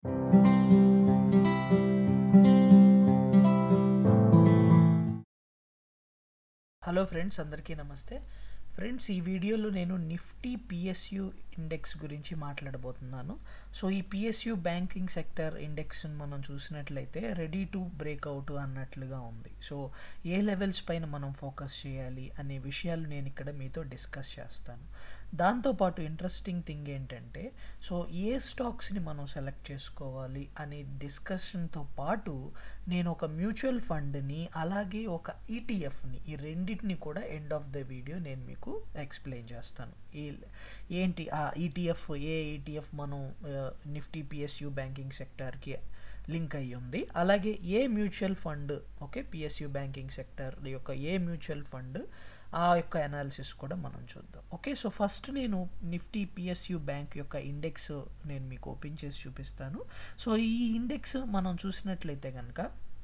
hello friends అందరికీ నమస్తే friends ఈ వీడియోలో నేను నిఫ్టీ పిఎస్యు ఇండెక్స్ గురించి మాట్లాడబోతున్నాను సో ఈ పిఎస్యు బ్యాంకింగ్ సెక్టర్ ఇండెక్స్ని మనం చూసినట్లయితే రెడీ టు బ్రేక్అవుట్ అన్నట్లుగా ఉంది సో ఏ లెవెల్స్ పైన మనం ఫోకస్ చేయాలి అనే విషయాలు నేను ఇక్కడ మీతో డిస్కస్ చేస్తాను దాంతోపాటు ఇంట్రెస్టింగ్ థింగ్ ఏంటంటే సో ఏ స్టాక్స్ని మనం సెలెక్ట్ చేసుకోవాలి అనే డిస్కషన్తో పాటు నేను ఒక మ్యూచువల్ ఫండ్ని అలాగే ఒక ఈటీఎఫ్ని ఈ రెండింటిని కూడా ఎండ్ ఆఫ్ ద వీడియో నేను మీకు ఎక్స్ప్లెయిన్ చేస్తాను ఈ ఏంటి ఆ ఈటీఎఫ్ ఏ ఈటీఎఫ్ మనం నిఫ్టీ పిఎస్యు బ్యాంకింగ్ సెక్టార్కి లింక్ అయ్యి ఉంది అలాగే ఏ mutual fund okay PSU banking sector యొక్క ఏ మ్యూచువల్ ఫండ్ ఆ యొక్క అనాలిసిస్ కూడా మనం చూద్దాం ఓకే సో ఫస్ట్ నేను నిఫ్టీ పిఎస్యు బ్యాంక్ యొక్క ఇండెక్స్ నేను మీకు ఓపెన్ చేసి చూపిస్తాను సో ఈ ఇండెక్స్ మనం చూసినట్లయితే కనుక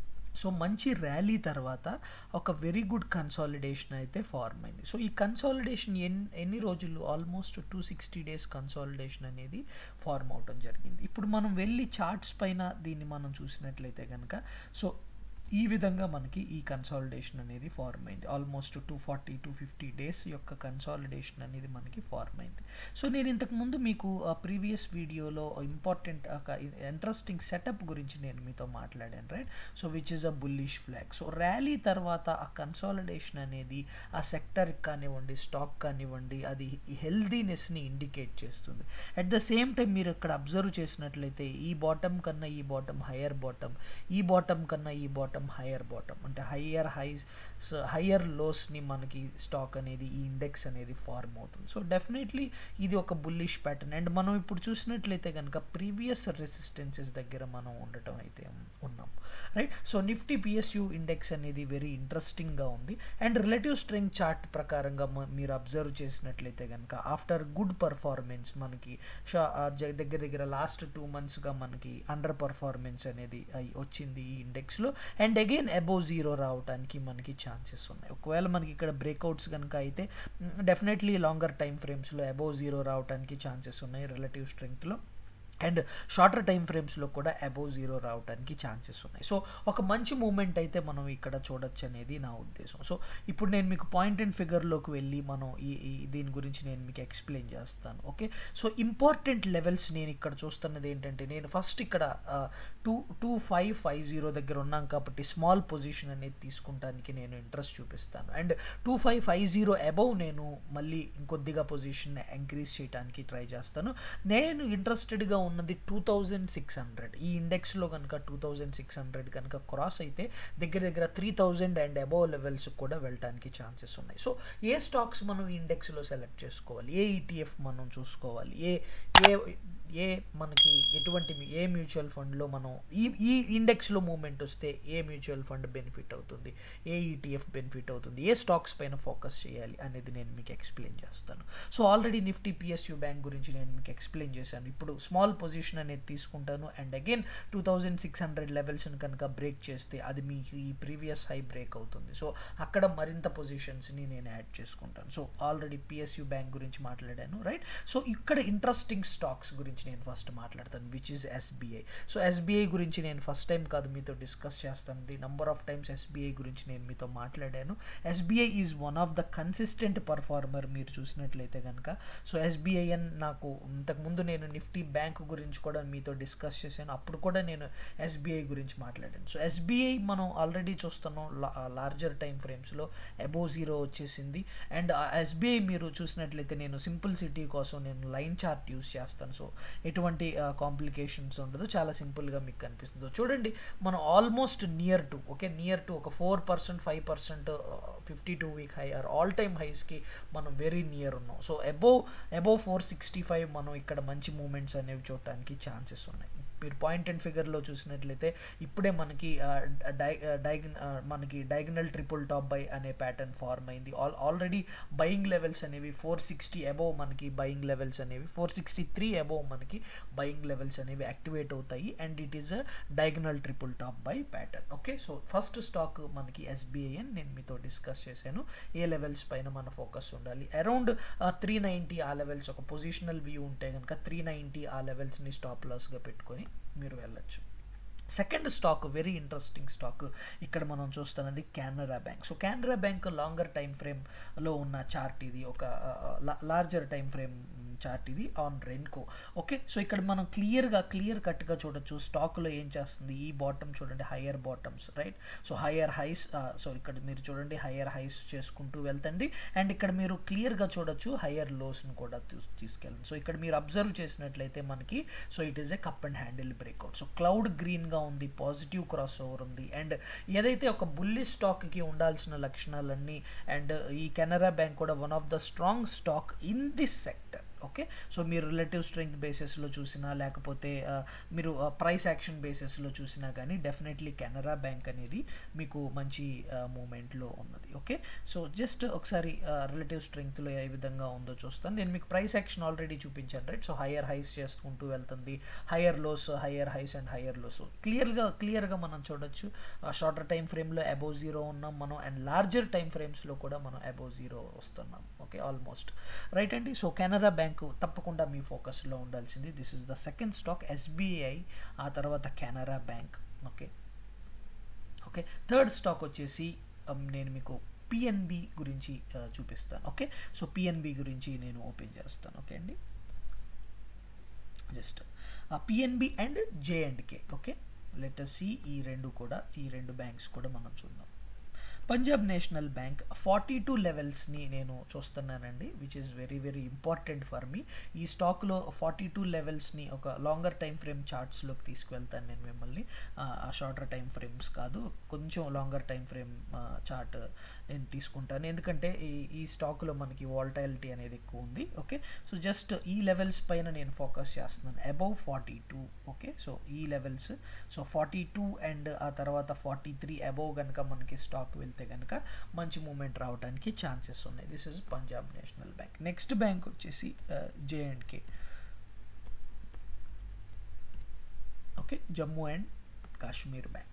సో మంచి ర్యాలీ తర్వాత ఒక వెరీ గుడ్ కన్సాలిడేషన్ అయితే ఫార్మ్ అయింది సో ఈ కన్సాలిడేషన్ ఎన్ ఎన్ని రోజులు almost two sixty days consolidation అనేది ఫార్మ్ అవటం జరిగింది ఇప్పుడు మనం వెళ్ళి చార్ట్స్ పైన దీన్ని మనం చూసినట్లయితే కనుక సో ఈ విధంగా మనకి ఈ కన్సాలిడేషన్ అనేది ఫార్మ్ అయింది almost two forty two fifty days యొక్క కన్సాలిడేషన్ అనేది మనకి ఫార్మ్ అయింది సో నేను ఇంతకుముందు మీకు ప్రీవియస్ వీడియోలో ఇంపార్టెంట్ ఒక ఇంట్రెస్టింగ్ సెటప్ గురించి నేను మీతో మాట్లాడాను right so which is a bullish flag so rally తర్వాత ఆ కన్సాలిడేషన్ అనేది ఆ సెక్టర్ కానివ్వండి స్టాక్ కానివ్వండి అది హెల్దీనెస్ని ఇండికేట్ చేస్తుంది అట్ ద సేమ్ టైం మీరు ఇక్కడ అబ్జర్వ్ చేసినట్లయితే ఈ బాటమ్ కన్నా ఈ బాటమ్ హయ్యర్ బాటమ్ ఈ బాటమ్ కన్నా ఈ బాటమ్ హయ్యర్ బాటమ్ అంటే హయ్యర్ హైస్ హయ్యర్ లోస్ని మనకి స్టాక్ అనేది ఈ ఇండెక్స్ అనేది ఫార్మ్ అవుతుంది సో డెఫినెట్లీ ఇది ఒక బుల్లిష్ ప్యాటర్న్ అండ్ మనం ఇప్పుడు చూసినట్లయితే కనుక ప్రీవియస్ రెసిస్టెన్సెస్ దగ్గర మనం ఉండటం అయితే ఉన్నాం right so Nifty PSU index అనేది వెరీ ఇంట్రెస్టింగ్గా ఉంది అండ్ రిలేటివ్ స్ట్రెంగ్ చార్ట్ ప్రకారంగా మీరు అబ్జర్వ్ చేసినట్లయితే కనుక ఆఫ్టర్ గుడ్ పర్ఫార్మెన్స్ మనకి దగ్గర దగ్గర లాస్ట్ టూ మంత్స్గా మనకి అండర్ పర్ఫార్మెన్స్ అనేది వచ్చింది ఈ ఇండెక్స్లో అండ్ అగైన్ అబోవ్ జీరో రావడానికి మనకి ఛాన్సెస్ ఉన్నాయి ఒకవేళ మనకి ఇక్కడ బ్రేక్అవుట్స్ కనుక అయితే డెఫినెట్లీ లాంగర్ టైం ఫ్రేమ్స్లో అబోవ్ జీరో రావడానికి ఛాన్సెస్ ఉన్నాయి రిలేటివ్ స్ట్రెంగ్త్లో అండ్ షార్టర్ టైం ఫ్రేమ్స్లో కూడా అబోవ్ జీరో రావడానికి ఛాన్సెస్ ఉన్నాయి సో ఒక మంచి మూమెంట్ అయితే మనం ఇక్కడ చూడొచ్చు అనేది నా ఉద్దేశం సో ఇప్పుడు నేను మీకు పాయింట్ అండ్ ఫిగర్లోకి వెళ్ళి మనం ఈ దీని గురించి నేను మీకు ఎక్స్ప్లెయిన్ చేస్తాను ఓకే సో ఇంపార్టెంట్ లెవెల్స్ నేను ఇక్కడ చూస్తున్నది ఏంటంటే నేను ఫస్ట్ ఇక్కడ two two five five zero దగ్గర ఉన్నాం కాబట్టి స్మాల్ పొజిషన్ అనేది తీసుకుంటానికి నేను ఇంట్రెస్ట్ చూపిస్తాను and two five five zero above నేను మళ్ళీ ఇంకొద్దిగా పొజిషన్ ఎంక్రీజ్ చేయడానికి ట్రై చేస్తాను నేను ఇంట్రెస్టెడ్గా ఉన్నది టూ థౌజండ్ సిక్స్ హండ్రెడ్ ఈ ఇండెక్స్లో కనుక టూ థౌజండ్ సిక్స్ హండ్రెడ్ కనుక క్రాస్ అయితే దగ్గర దగ్గర three thousand and above levels కూడా వెళ్ళడానికి ఛాన్సెస్ ఉన్నాయి సో ఏ స్టాక్స్ మనం ఈ ఇండెక్స్లో సెలెక్ట్ చేసుకోవాలి ఏ ఈటీఎఫ్ మనం చూసుకోవాలి ఏ ఏ ఏ మనకి ఎటువంటి ఏ మ్యూచువల్ ఫండ్లో మనం ఈ ఈ ఇండెక్స్లో మూమెంట్ వస్తే ఏ మ్యూచువల్ ఫండ్ బెనిఫిట్ అవుతుంది ఏ ఈటీఎఫ్ బెనిఫిట్ అవుతుంది ఏ స్టాక్స్ పైన ఫోకస్ చేయాలి అనేది నేను మీకు ఎక్స్ప్లెయిన్ చేస్తాను so already Nifty PSU bank గురించి నేను మీకు ఎక్స్ప్లెయిన్ చేశాను ఇప్పుడు స్మాల్ పొజిషన్ అనేది తీసుకుంటాను and again two thousand six hundred లెవెల్స్ని కనుక బ్రేక్ చేస్తే అది మీకు ఈ ప్రీవియస్ హై బ్రేక్ అవుతుంది సో అక్కడ మరింత పొజిషన్స్ని నేను యాడ్ చేసుకుంటాను సో ఆల్రెడీ పిఎస్యు బ్యాంక్ గురించి మాట్లాడాను రైట్ సో ఇక్కడ ఇంట్రెస్టింగ్ స్టాక్స్ గురించి నేను ఫస్ట్ మాట్లాడతాను which is SBI so SBI గురించి నేను ఫస్ట్ టైం కాదు మీతో డిస్కస్ చేస్తాను the number of times SBI గురించి నేను మీతో మాట్లాడాను SBI is one of the consistent performer మీరు చూసినట్లయితే కనుక సో ఎస్బీఐఎన్ నాకు ఇంతకుముందు నేను నిఫ్టీ బ్యాంక్ గురించి కూడా మీతో డిస్కస్ చేశాను అప్పుడు కూడా నేను ఎస్బీఐ గురించి మాట్లాడాను సో ఎస్బీఐ మనం ఆల్రెడీ చూస్తున్నాం లార్జర్ టైం ఫ్రేమ్స్లో అబో జీరో వచ్చేసింది అండ్ ఎస్బీఐ మీరు చూసినట్లయితే నేను సింపుల్ సిటీ కోసం నేను లైన్ చార్ట్ యూస్ చేస్తాను సో ఎటువంటి కాంప్లికేషన్స్ ఉండదు చాలా సింపుల్గా మీకు కనిపిస్తుంది సో చూడండి మనం almost near to okay near to ఒక four percent five percent fifty two week high or all time హైస్కి మనం వెరీ నియర్ ఉన్నాం so above above four sixty five మనం ఇక్కడ మంచి మూమెంట్స్ అనేవి చూడటానికి ఛాన్సెస్ ఉన్నాయి మీరు పాయింట్ అండ్ ఫిగర్లో చూసినట్లయితే ఇప్పుడే మనకి డై డైగ మనకి డయాగనల్ ట్రిపుల్ టాప్ బై అనే ప్యాటర్న్ ఫార్మ్ అయింది ఆల్ ఆల్రెడీ బయింగ్ లెవెల్స్ అనేవి ఫోర్ సిక్స్టీ అబోవ్ మనకి బయింగ్ లెవెల్స్ అనేవి ఫోర్ సిక్స్టీ త్రీ అబోవ్ మనకి బయింగ్ లెవెల్స్ అనేవి యాక్టివేట్ అవుతాయి and it is a diagonal triple top buy pattern okay so first stock మనకి SBI అని నేను మీతో డిస్కస్ చేశాను ఏ లెవెల్స్ పైన మన ఫోకస్ ఉండాలి అరౌండ్ త్రీ నైంటీ ఆ లెవెల్స్ ఒక పొజిషనల్ వ్యూ ఉంటే కనుక త్రీ నైంటీ ఆ లెవెల్స్ని స్టాప్ లాస్గా పెట్టుకొని మీరు వెళ్ళొచ్చు second stock very interesting stock ఇక్కడ మనం చూస్తున్నది Canara bank so Canara bank longer time ఫ్రేమ్లో ఉన్న చార్ట్ ఇది ఒక లార్జర్ టైం ఫ్రేమ్ చార్ట్ ఇది ఆన్ రెన్కో ఓకే సో ఇక్కడ మనం క్లియర్గా క్లియర్ కట్గా చూడొచ్చు స్టాక్లో ఏం చేస్తుంది ఈ బాటమ్ చూడండి higher bottoms right so higher highs so ఇక్కడ మీరు చూడండి హయ్యర్ హైస్ చేసుకుంటూ వెళ్తండి అండ్ ఇక్కడ మీరు క్లియర్గా చూడొచ్చు హయ్యర్ లోస్ని కూడా తీసుకెళ్ళండి సో ఇక్కడ మీరు అబ్జర్వ్ చేసినట్లయితే మనకి so it is a cup and handle breakout so cloud గ్రీన్గా ఉంది పాజిటివ్ క్రాస్ ఓవర్ ఉంది అండ్ ఏదైతే ఒక బుల్లి స్టాక్కి ఉండాల్సిన లక్షణాలన్నీ అండ్ ఈ కెనరా బ్యాంక్ కూడా one of the strong stock in this sector okay so మీరు రిలేటివ్ స్ట్రెంగ్త్ బేసిస్లో చూసినా లేకపోతే మీరు ప్రైస్ యాక్షన్ బేసిస్లో చూసినా కానీ డెఫినెట్లీ కెనరా బ్యాంక్ అనేది మీకు మంచి మూమెంట్లో ఉన్నది ఓకే సో జస్ట్ ఒకసారి రిలేటివ్ స్ట్రెంగ్త్లో ఏ విధంగా ఉందో చూస్తాను నేను మీకు ప్రైస్ యాక్షన్ ఆల్రెడీ చూపించాను రైట్ సో హయ్యర్ హైస్ చేసుకుంటూ వెళ్తుంది higher lows higher highs and higher lows క్లియర్గా క్లియర్గా మనం చూడొచ్చు షార్టర్ టైం ఫ్రేమ్లో అబోవ్ జీరో ఉన్నాం మనం అండ్ లార్జర్ టైం ఫ్రేమ్స్లో కూడా మనం అబోవ్ జీరో వస్తున్నాం ఓకే ఆల్మోస్ట్ రైట్ అండి సో కెనరా బ్యాంక్ తప్పకుండా మీ ఫోకస్లో ఉండాల్సింది this is the second stock SBI ఆ తర్వాత Canara bank okay okay third stock వచ్చేసి నేను మీకు పిఎన్బి గురించి చూపిస్తాను ఓకే సో పిఎన్బి గురించి నేను ఓపెన్ చేస్తాను ఓకే అండి just PNB and J and K okay later see ఈ రెండు కూడా ఈ రెండు బ్యాంక్స్ కూడా మనం చూద్దాం Punjab national bank forty two లెవెల్స్ని నేను చూస్తున్నానండి which is very very important for me ఈ స్టాక్లో ఫార్టీ టూ లెవెల్స్ని ఒక లాంగర్ టైం ఫ్రేమ్ చార్ట్స్లోకి తీసుకువెళ్తాను నేను మిమ్మల్ని ఆ షార్టర్ టైం ఫ్రేమ్స్ కాదు కొంచెం లాంగర్ టైం ఫ్రేమ్ చార్ట్ నేను తీసుకుంటాను ఎందుకంటే ఈ ఈ స్టాక్లో మనకి వాల్టైలిటీ అనేది ఎక్కువ ఉంది ఓకే సో జస్ట్ ఈ లెవెల్స్ పైన నేను ఫోకస్ చేస్తున్నాను above forty two okay so ఈ levels so forty two and ఆ తర్వాత ఫార్టీ త్రీ అబౌవ్ కనుక మనకి స్టాక్ వెళ్తే కనుక మంచి మూమెంట్ రావడానికి ఛాన్సెస్ ఉన్నాయి this is Punjab national bank next bank వచ్చేసి J and K okay Jammu and Kashmir bank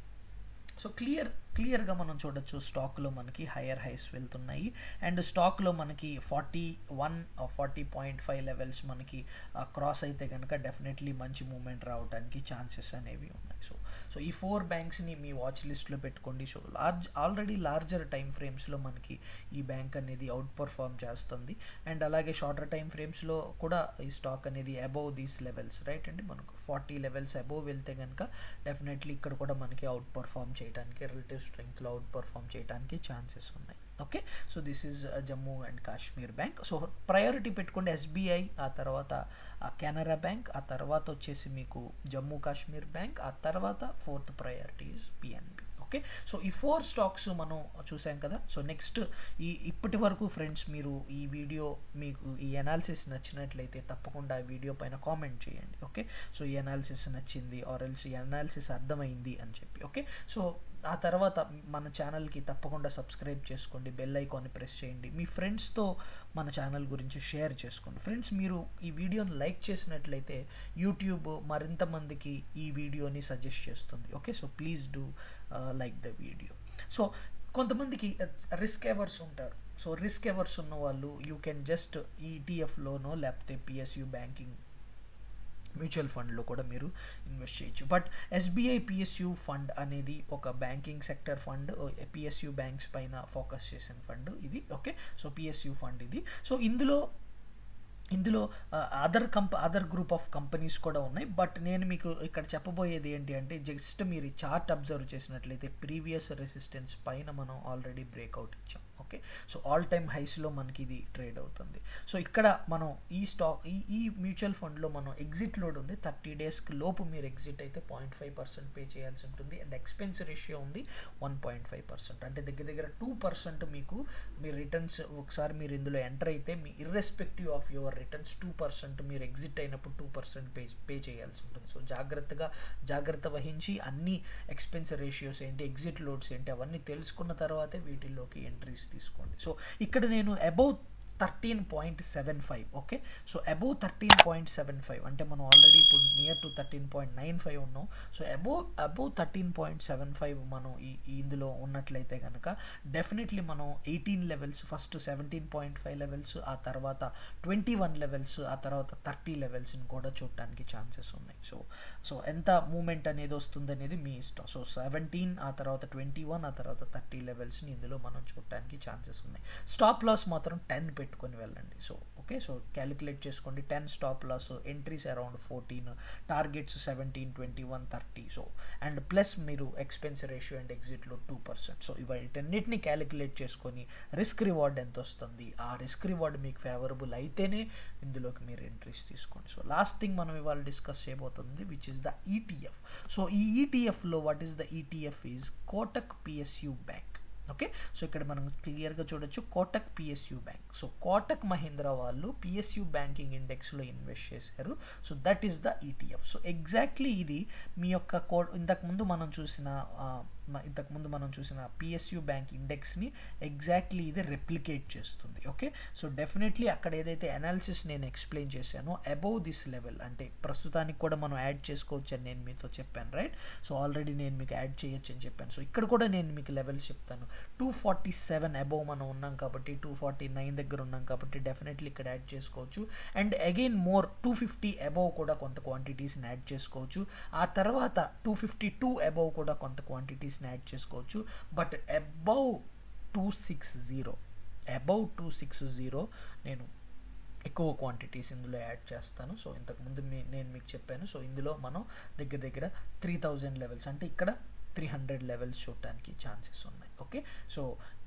so clear క్లియర్గా మనం చూడొచ్చు స్టాక్లో మనకి హయ్యర్ హైస్ వెళ్తున్నాయి అండ్ స్టాక్లో మనకి forty one forty point five levels మనకి క్రాస్ అయితే కనుక డెఫినెట్లీ మంచి మూమెంట్ రావడానికి ఛాన్సెస్ అనేవి ఉన్నాయి సో సో ఈ ఫోర్ బ్యాంక్స్ని మీ వాచ్ లిస్ట్లో పెట్టుకోండి so large already larger time ఫ్రేమ్స్లో మనకి ఈ బ్యాంక్ అనేది అవుట్ పర్ఫామ్ చేస్తుంది అండ్ అలాగే షార్టర్ టైం ఫ్రేమ్స్లో కూడా ఈ స్టాక్ అనేది అబౌవ్ దీస్ లెవెల్స్ రైట్ అండి మనకు ఫార్టీ లెవెల్స్ అబోవ్ వెళ్తే కనుక డెఫినెట్లీ ఇక్కడ కూడా మనకి అవుట్ పర్ఫామ్ చేయడానికి రిలేటివ్ స్ట్రెంగ్త్లో అవుట్ పర్ఫామ్ చేయడానికి ఛాన్సెస్ ఉన్నాయి okay so this is Jammu and Kashmir bank so priority పెట్టుకోండి ఎస్బీఐ ఆ తర్వాత కెనరా బ్యాంక్ ఆ తర్వాత వచ్చేసి మీకు జమ్మూ కాశ్మీర్ బ్యాంక్ ఆ తర్వాత fourth priority is PNB okay so ఈ ఫోర్ స్టాక్స్ మనం చూసాం కదా సో నెక్స్ట్ ఈ ఇప్పటి వరకు ఫ్రెండ్స్ మీరు ఈ వీడియో మీకు ఈ అనాలిసిస్ నచ్చినట్లయితే తప్పకుండా ఈ వీడియో పైన కామెంట్ చేయండి ఓకే సో ఈ అనాలిసిస్ నచ్చింది ఆర్ ఎల్స్ ఈ అనాలిసిస్ అర్థమైంది అని చెప్పి ఓకే సో ఆ తర్వాత మన ఛానల్కి తప్పకుండా సబ్స్క్రైబ్ చేసుకోండి బెల్ ఐకాన్ని ప్రెస్ చేయండి మీ ఫ్రెండ్స్తో మన ఛానల్ గురించి షేర్ చేసుకోండి ఫ్రెండ్స్ మీరు ఈ వీడియోని లైక్ చేసినట్లయితే యూట్యూబ్ మరింత మందికి ఈ వీడియోని సజెస్ట్ చేస్తుంది okay so please do like the video so కొంతమందికి రిస్క్ ఎవర్స్ ఉంటారు సో రిస్క్ ఎవర్స్ ఉన్న వాళ్ళు యూ కెన్ జస్ట్ ఈటీఎఫ్లోనో లేకపోతే పిఎస్యూ బ్యాంకింగ్ మ్యూచువల్ ఫండ్లో కూడా మీరు ఇన్వెస్ట్ చేయొచ్చు బట్ ఎస్బీఐ పిఎస్యూ ఫండ్ అనేది ఒక banking sector fund PSU banks పైన ఫోకస్ చేసిన ఫండ్ ఇది ఓకే సో పిఎస్యూ ఫండ్ ఇది సో ఇందులో ఇందులో అదర్ కంప అదర్ గ్రూప్ ఆఫ్ కంపెనీస్ కూడా ఉన్నాయి బట్ నేను మీకు ఇక్కడ చెప్పబోయేది ఏంటి అంటే జస్ట్ మీరు చార్ట్ అబ్జర్వ్ చేసినట్లయితే ప్రీవియస్ రెసిస్టెన్స్ పైన మనం ఆల్రెడీ బ్రేక్అవుట్ ఇచ్చాం ఓకే సో ఆల్ టైమ్ హైస్లో మనకి ఇది ట్రేడ్ అవుతుంది సో ఇక్కడ మనం ఈ స్టాక్ ఈ ఈ మ్యూచువల్ ఫండ్లో మనం ఎగ్జిట్ లోడ్ ఉంది థర్టీ డేస్కి లోపు మీరు ఎగ్జిట్ అయితే పాయింట్ ఫైవ్ పర్సెంట్ పే చేయాల్సి ఉంటుంది అండ్ ఎక్స్పెన్స్ రేషియో ఉంది వన్ పాయింట్ ఫైవ్ పర్సెంట్ అంటే దగ్గర దగ్గర టూ పర్సెంట్ మీకు మీ రిటర్న్స్ ఒకసారి మీరు ఇందులో ఎంటర్ అయితే మీ irrespective of your returns two percent మీరు ఎగ్జిట్ అయినప్పుడు టూ పర్సెంట్ పే పే చేయాల్సి ఉంటుంది సో జాగ్రత్తగా జాగ్రత్త వహించి అన్ని ఎక్స్పెన్స్ రేషియోస్ ఏంటి ఎగ్జిట్ లోడ్స్ ఏంటి అవన్నీ తెలుసుకున్న తర్వాతే వీటిల్లోకి ఎంట్రీస్ తీసుకోండి సో ఇక్కడ నేను above thirteen point seven five okay so above thirteen point seven five అంటే మనం ఆల్రెడీ ఇప్పుడు near to thirteen point nine five ఉన్నాం so above above thirteen point seven five మనం ఈ ఈ ఇందులో ఉన్నట్లయితే కనుక డెఫినెట్లీ మనం eighteen levels first seventeen point five levels ఆ తర్వాత ట్వంటీ వన్ లెవెల్స్ ఆ తర్వాత థర్టీ లెవెల్స్ని కూడా చూడటానికి ఛాన్సెస్ ఉన్నాయి సో సో ఎంత మూమెంట్ అనేది వస్తుంది అనేది మీ ఇష్టం సో సెవెంటీన్ ఆ తర్వాత ట్వంటీ వన్ ఆ తర్వాత థర్టీ లెవెల్స్ని ఇందులో మనం చూడటానికి ఛాన్సెస్ ఉన్నాయి స్టాప్ లాస్ మాత్రం టెన్ పెట్టుకొని వెళ్ళండి సో ఓకే సో క్యాలిక్యులేట్ చేసుకోండి ten stop loss entries around fourteen targets seventeen twenty one thirty so and plus మీరు ఎక్స్పెన్స్ రేషియో అండ్ ఎగ్జిట్లో టూ పర్సెంట్ సో వీటన్నిటిని క్యాలిక్యులేట్ చేసుకొని రిస్క్ రివార్డ్ ఎంత వస్తుంది ఆ రిస్క్ రివార్డ్ మీకు ఫేవరబుల్ అయితేనే ఇందులోకి మీరు ఎంట్రీస్ తీసుకోండి సో లాస్ట్ థింగ్ మనం ఇవాళ డిస్కస్ చేయబోతుంది which is the ETF so ఈ ఈటీఎఫ్లో what is the ETF is Kotak PSU bank okay so ఇక్కడ మనం క్లియర్గా చూడొచ్చు Kotak PSU bank so Kotak Mahindra వాళ్ళు పిఎస్యు బ్యాంకింగ్ ఇండెక్స్లో ఇన్వెస్ట్ చేశారు so that is the ETF so exactly ఇది మీ యొక్క కో ఇంతకుముందు మనం చూసిన ఇంతకుముందు మనం చూసిన పిఎస్యు బ్యాంక్ ఇండెక్స్ని ఎగ్జాక్ట్లీ ఇది రెప్లికేట్ చేస్తుంది ఓకే సో డెఫినెట్లీ అక్కడ ఏదైతే అనాలిసిస్ నేను ఎక్స్ప్లెయిన్ చేశానో అబౌవ్ దిస్ లెవెల్ అంటే ప్రస్తుతానికి కూడా మనం యాడ్ చేసుకోవచ్చు అని నేను మీతో చెప్పాను రైట్ సో ఆల్రెడీ నేను మీకు యాడ్ చేయొచ్చు అని చెప్పాను సో ఇక్కడ కూడా నేను మీకు లెవెల్స్ చెప్తాను టూ ఫార్టీ సెవెన్ అబౌవ్ మనం ఉన్నాం కాబట్టి టూ ఫార్టీ నైన్ దగ్గర ఉన్నాం కాబట్టి డెఫినెట్లీ ఇక్కడ యాడ్ చేసుకోవచ్చు and again more two fifty above కూడా కొంత క్వాంటిటీస్ని యాడ్ చేసుకోవచ్చు ఆ తర్వాత టూ ఫిఫ్టీ టూ అబౌవ్ కూడా కొంత క్వాంటిటీస్ని యాడ్ చేసుకోవచ్చు but above two six zero above two six zero నేను ఎక్కువ క్వాంటిటీస్ ఇందులో యాడ్ చేస్తాను సో ఇంతకుముందు మీ నేను మీకు చెప్పాను సో ఇందులో మనం దగ్గర దగ్గర త్రీ థౌజండ్ లెవెల్స్ అంటే ఇక్కడ త్రీ హండ్రెడ్ లెవెల్స్ చూడటానికి ఛాన్సెస్ ఉన్నాయి ఓకే సో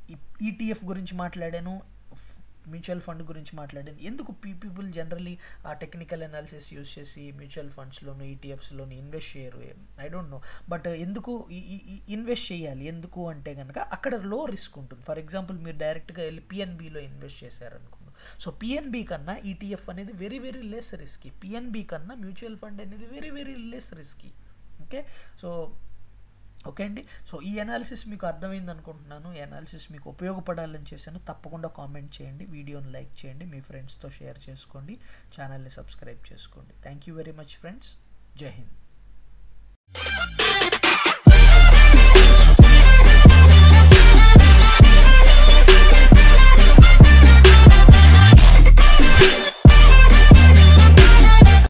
ఈటీఎఫ్ గురించి మాట్లాడాను మ్యూచువల్ ఫండ్ గురించి మాట్లాడాను ఎందుకు పీపుల్ జనరలీ ఆ టెక్నికల్ అనాలిసిస్ యూస్ చేసి మ్యూచువల్ ఫండ్స్లోను ఈటీఎఫ్స్లోను ఇన్వెస్ట్ చేయరు ఐ డోంట్ నో బట్ ఎందుకు ఇన్వెస్ట్ చేయాలి ఎందుకు అంటే కనుక అక్కడ లో రిస్క్ ఉంటుంది ఫర్ ఎగ్జాంపుల్ మీరు డైరెక్ట్గా వెళ్ళి పిఎన్బిలో ఇన్వెస్ట్ చేశారనుకుందాం సో పిఎన్బి కన్నా ఈటీఎఫ్ అనేది very very less risky PNB కన్నా మ్యూచువల్ ఫండ్ అనేది very very less risky okay so okay అండి సో ఈ అనాలిసిస్ మీకు అర్థమైంది అనుకుంటున్నాను ఈ అనాలిసిస్ మీకు ఉపయోగపడాలని చేశాను తప్పకుండా కామెంట్ చేయండి వీడియోని లైక్ చేయండి మీ ఫ్రెండ్స్తో షేర్ చేసుకోండి ఛానల్ని సబ్స్క్రైబ్ చేసుకోండి thank you very much friends జై హింద్